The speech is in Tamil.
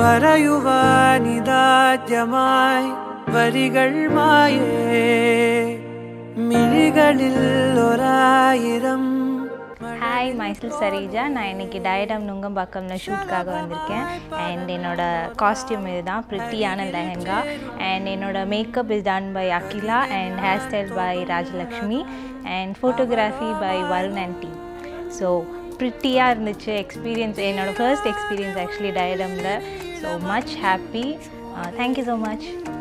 പറയുവാനിതാദ്യമായി വരികൾ മായേ മിഴികളിൽ ഒരായിരം ஹாய் மைசல் சரிஜா நான் இன்னைக்கு டயடம் நுங்கம்பாக்கம்ல ஷூட்காக வந்திருக்கேன் அண்ட் என்னோட காஸ்டியூம் இதுதான் ப்ரிட்டியான லெஹங்கா அண்ட் என்னோட makeup is done by Akila and hair style by Rajalakshmi and photography by Varun and டீ ஸோ ப்ரிட்டியாக இருந்துச்சு எக்ஸ்பீரியன்ஸ் என்னோட ஃபர்ஸ்ட் எக்ஸ்பீரியன்ஸ் ஆக்சுவலி டயடமில் so much happy thank you so much